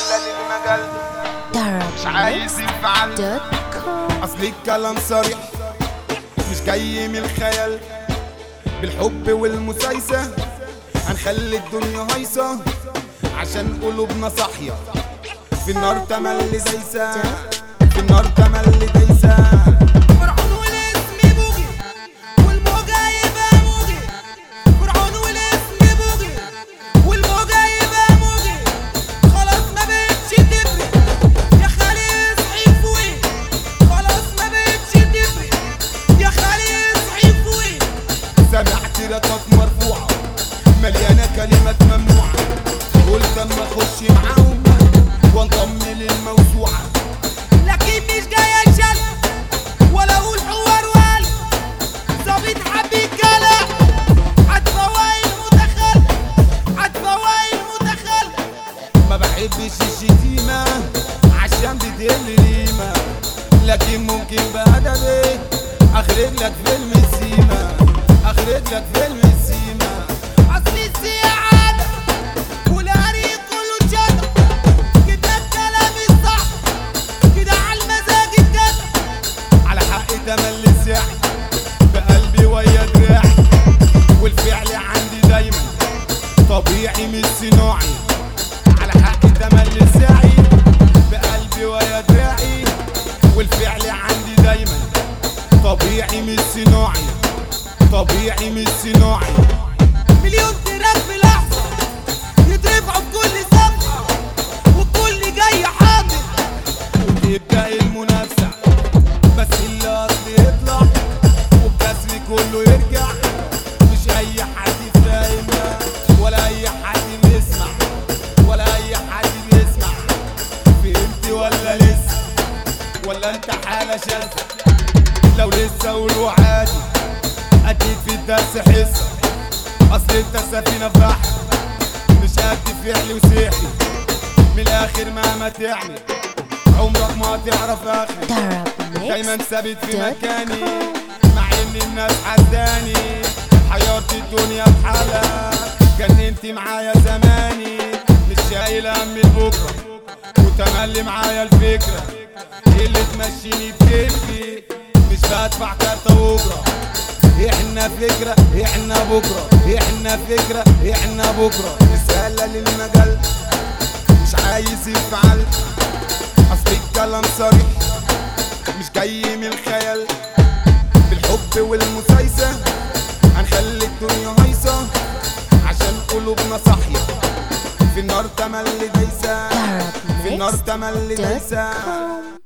سهلة للمجال مش عايز ينفعل دوت كوم اصل الكلام صريح مش جاي من الخيال بالحب والمسايسة هنخلي الدنيا هايصة عشان قلوبنا صاحية في النار تملي دايسة في النار تملي دايسة فرعون والاسم بوجي والموجة يبقى موجي فرعون والاسم بوجي والموجة يبقى موجي خلاص ما بقتش تفرق يا خالي اصحي فوقي خلاص ما بقتش تفرق يا خالي اصحي فوقي سمعت رقات مرفوعة مليانة كلمات ممنوعة قلت اما اخش معاهم وانضم للموسوعة لكن مش جاي اتشل ولا اقول حوار وقال ظابط حبيب كلام عالفوايل المتخل عالفوايل المتخل ما بحبش الشتيمة عشان بتقل القيمة لكن ممكن بأدبي اخرج لك فيلم السيما اخرج لك فيلم السيما اصل السعادة والعريق كله اتشد كده الكلام الصح كده على المزاج الجد على حق تملي السعي بقلبي ويا دراعي والفعل عندي دايما طبيعي مش صناعي على حق تملي السعي بقلبي ويا دراعي والفعل عندي دايما طبيعي مش صناعي طبيعي مش صناعي مليون تراك في لحظة يترفعوا بكل صفحة والكل جاي حاضر تبدأ المنافسة بس اللي اصلي يطلع والكسر كله يرجع مش اي حد فاهمنا ولا اي حد بيسمع ولا اي حد بيسمع فهمت ولا لسه ولا انت حالة شاذة لو لسه قولوا عادي اكيد في الدرس حصة اصل انت سفينة في بحر مش قد فعلي وسحري من الاخر مهما تعمل عمرك ما تعرف اخري دارب دايما ميكس ثابت في دوت مكاني كوم. مع ان الناس حزاني حيرت الدنيا بحالها جننت معايا زماني مش شايل هم بكره وتملي معايا الفكره اللي تمشيني بكيفي مش بدفع كارت اجره احنا فكرة احنا بكرة احنا فكرة احنا بكرة رسالة للمجال مش عايز يفعل اصل الكلام صريح مش جاي من الخيال بالحب والمسايسة هنخلي الدنيا هايصة عشان قلوبنا صاحية في النار تملي دايسة دارب في النار ميكس تملي دوت دايسة كوم